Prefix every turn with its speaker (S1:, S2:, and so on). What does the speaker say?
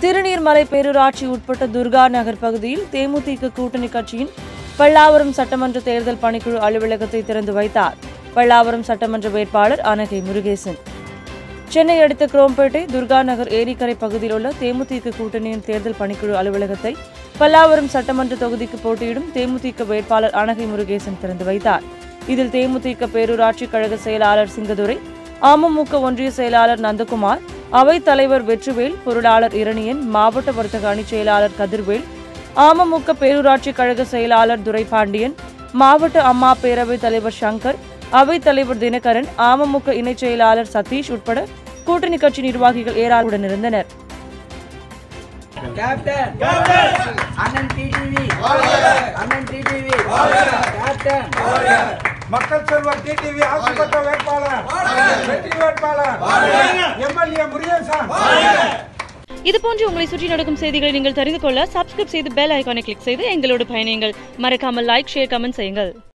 S1: திருநீர்மலை பேரூராட்சி உட்பட்ட துர்கா நகர் பகுதியில் தேமுதிக கூட்டணி கட்சியின் பல்லாவரம் சட்டமன்ற தேர்தல் பணிக்குழு அலுவலகத்தை திறந்து வைத்தார் பல்லாவரம் சட்டமன்ற வேட்பாளர் அனகை முருகேசன் சென்னை அடுத்த குரோம்பேட்டை துர்கா நகர் ஏரிக்கரை பகுதியில் உள்ள தேமுதிக கூட்டணியின் தேர்தல் பணிக்குழு அலுவலகத்தை பல்லாவரம் சட்டமன்ற தொகுதிக்கு போட்டியிடும் தேமுதிக வேட்பாளர் அனகை முருகேசன் திறந்து வைத்தார் இதில் தேமுதிக பேரூராட்சி கழக செயலாளர் சிங்கதுரை அமமுக ஒன்றிய செயலாளர் நந்தகுமார் அவைத் தலைவர் வெற்றிவேல் பொருளாளர் இரணியன் மாவட்ட வர்த்தக அணி செயலாளர் கதிர்வேல் அமமுக பேரூராட்சி கழக செயலாளர் துரைபாண்டியன் மாவட்ட அம்மா பேரவைத் தலைவர் சங்கர் அவைத் தலைவர் தினகரன் அமமுக இணைச் செயலாளர் சதீஷ் உட்பட கூட்டணி கட்சி நிர்வாகிகள் ஏராளமுடன் இருந்தனர்
S2: கேப்டன் அண்ணன் டிடிவி அண்ணன் டிடிவி கேப்டன்
S3: மக்கள் செல்வர் டிடிவி ஆசைப்பட்ட வேட்பாளர் வெற்றி வேட்பாளர் எம்எல்ஏ முருகேசன்
S1: இதுபோன்று உங்களை சுற்றி நடக்கும் செய்திகளை நீங்கள் தெரிந்து கொள்ள சப்ஸ்கிரைப் செய்து பெல் ஐகானை கிளிக் செய்து எங்களோடு பயணியுங்கள் மறக்காமல் லைக் ஷேர் கமெண்ட் செய்யுங்கள்